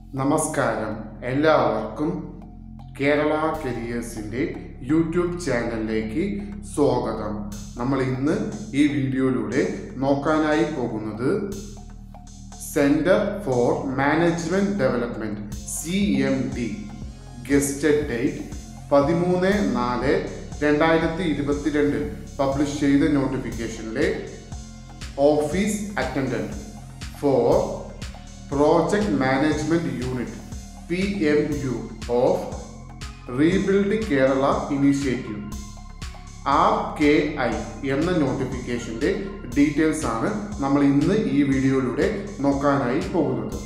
നമസ്കാരം എല്ലാവർക്കും കേരള കരിയേഴ്സിൻ്റെ യൂട്യൂബ് ചാനലിലേക്ക് സ്വാഗതം നമ്മൾ ഇന്ന് ഈ വീഡിയോയിലൂടെ നോക്കാനായി പോകുന്നത് centre for management development C M D ഗസ്റ്റഡ് ഡേറ്റ് പതിമൂന്ന് നാല് രണ്ടായിരത്തി ഇരുപത്തിരണ്ടിൽ പബ്ലിഷ് ചെയ്ത നോട്ടിഫിക്കേഷനിലെ office attendant for project management unit P M U of rebuild Kerala initiative R K I എന്ന നോട്ടിഫിക്കേഷന്റെ ഡീറ്റെയിൽസ് ആണ് നമ്മൾ ഇന്ന് ഈ വീഡിയോയിലൂടെ നോക്കാനായി പോകുന്നത്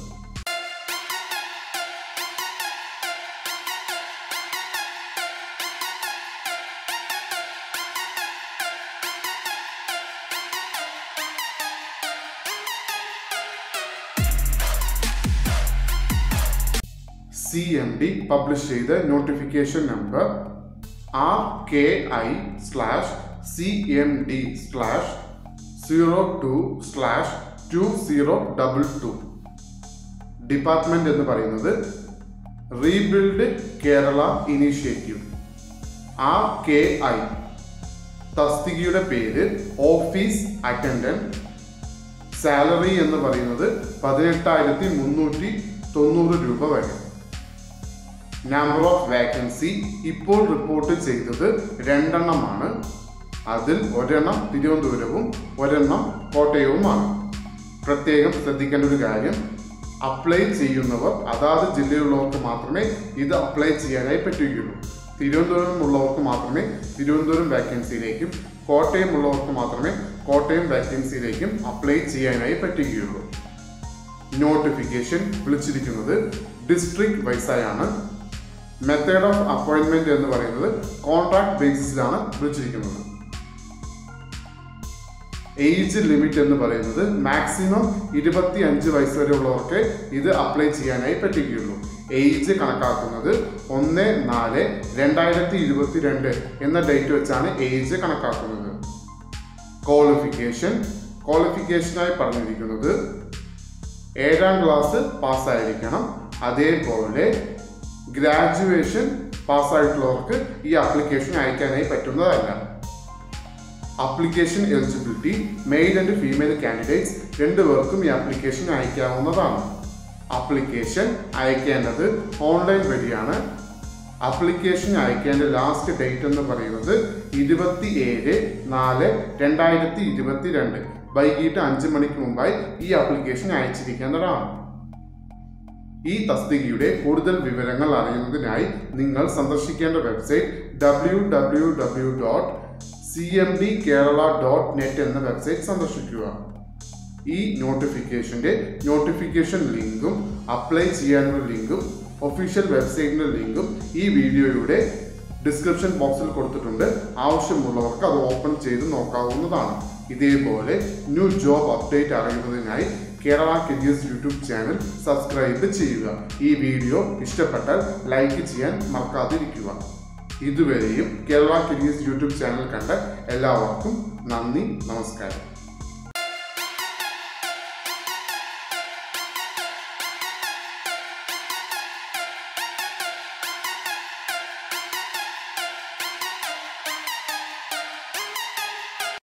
സി എം ഡി പബ്ലിഷ് ചെയ്ത notification number R K I slash C M D slash zero two slash two zero double two department എന്ന് പറയുന്നത് rebuild Kerala initiative R K I തസ്തികയുടെ പേര് ഓഫീസ് അറ്റൻഡന്റ് സാലറി എന്ന് പറയുന്നത് പതിനെട്ടായിരത്തി മുന്നൂറ്റി തൊണ്ണൂറ് രൂപ വരെ നമ്പർ ഓഫ് വാക്കൻസി ഇപ്പോൾ റിപ്പോർട്ട് ചെയ്തത് രണ്ടെണ്ണമാണ് അതിൽ ഒരെണ്ണം തിരുവനന്തപുരവും ഒരെണ്ണം കോട്ടയവുമാണ് പ്രത്യേകം ശ്രദ്ധിക്കേണ്ട ഒരു കാര്യം അപ്ലൈ ചെയ്യുന്നവർ അതാത് ജില്ലയിലുള്ളവർക്ക് മാത്രമേ ഇത് അപ്ലൈ ചെയ്യാനായി പറ്റുകയുള്ളൂ തിരുവനന്തപുരം ഉള്ളവർക്ക് മാത്രമേ തിരുവനന്തപുരം വാക്കൻസിയിലേക്കും കോട്ടയം ഉള്ളവർക്ക് മാത്രമേ കോട്ടയം വാക്കൻസിയിലേക്കും അപ്ലൈ ചെയ്യാനായി പറ്റുകയുള്ളൂ നോട്ടിഫിക്കേഷൻ വിളിച്ചിരിക്കുന്നത് ഡിസ്ട്രിക്ട് വൈസായാണ് മെത്തേഡ് ഓഫ് അപ്പോയിന്റ്മെന്റ് എന്ന് പറയുന്നത് കോൺട്രാക്ട് ബേസിസിലാണ് വിളിച്ചിരിക്കുന്നത് ഏജ് ലിമിറ്റ് എന്ന് പറയുന്നത് മാക്സിമം ഇരുപത്തി അഞ്ച് വയസ്സ് വരെ ഉള്ളവർക്ക് ഇത് അപ്ലൈ ചെയ്യാനായി പറ്റുകയുള്ളൂ ഏജ് കണക്കാക്കുന്നത് ഒന്ന് നാല് രണ്ടായിരത്തി ഇരുപത്തി രണ്ട് എന്ന ഡേറ്റ് വെച്ചാണ് ഏജ് കണക്കാക്കുന്നത് ക്വാളിഫിക്കേഷൻ ക്വാളിഫിക്കേഷനായി പറഞ്ഞിരിക്കുന്നത് ഏഴാം ക്ലാസ് പാസ്സായിരിക്കണം അതേപോലെ ഗ്രാജുവേഷൻ പാസ്സായിട്ടുള്ളവർക്ക് ഈ ആപ്ലിക്കേഷൻ അയക്കാനായി പറ്റുന്നതല്ല application eligibility male and female candidates രണ്ടുപേർക്കും ഈ ആപ്ലിക്കേഷൻ അയക്കാവുന്നതാണ് ആപ്ലിക്കേഷൻ അയക്കേണ്ടത് ഓൺലൈൻ വഴിയാണ് ആപ്ലിക്കേഷൻ അയക്കേണ്ട ലാസ്റ്റ് ഡേറ്റ് എന്ന് പറയുന്നത് ഇരുപത്തി ഏഴ് നാല് രണ്ടായിരത്തി ഇരുപത്തി രണ്ട് വൈകിട്ട് അഞ്ച് മണിക്ക് മുമ്പായി ഈ ആപ്ലിക്കേഷൻ അയച്ചിരിക്കേണ്ടതാണ് ഈ തസ്തികയുടെ കൂടുതൽ വിവരങ്ങൾ അറിയുന്നതിനായി നിങ്ങൾ സന്ദർശിക്കേണ്ട website W W W dot C M D Kerala dot net എന്ന വെബ്സൈറ്റ് സന്ദർശിക്കുക ഈ നോട്ടിഫിക്കേഷന്റെ നോട്ടിഫിക്കേഷൻ ലിങ്കും അപ്ലൈ ചെയ്യാനുള്ള ലിങ്കും ഒഫീഷ്യൽ വെബ്സൈറ്റിന്റെ ലിങ്കും ഈ വീഡിയോയുടെ ഡിസ്ക്രിപ്ഷൻ ബോക്സിൽ കൊടുത്തിട്ടുണ്ട് ആവശ്യമുള്ളവർക്ക് അത് ഓപ്പൺ ചെയ്ത് നോക്കാവുന്നതാണ് ഇതേപോലെ ന്യൂ ജോബ് അപ്ഡേറ്റ് അറിയുന്നതിനായി Kerala careers YouTube channel subscribe ചെയ്യുക ഈ വീഡിയോ ഇഷ്ടപ്പെട്ടാൽ ലൈക്ക് ചെയ്യാൻ മറക്കാതിരിക്കുക ഇതുവരെയും കേരള കരിയേഴ്സ് യൂട്യൂബ് ചാനൽ കണ്ട എല്ലാവർക്കും നന്ദി നമസ്കാരം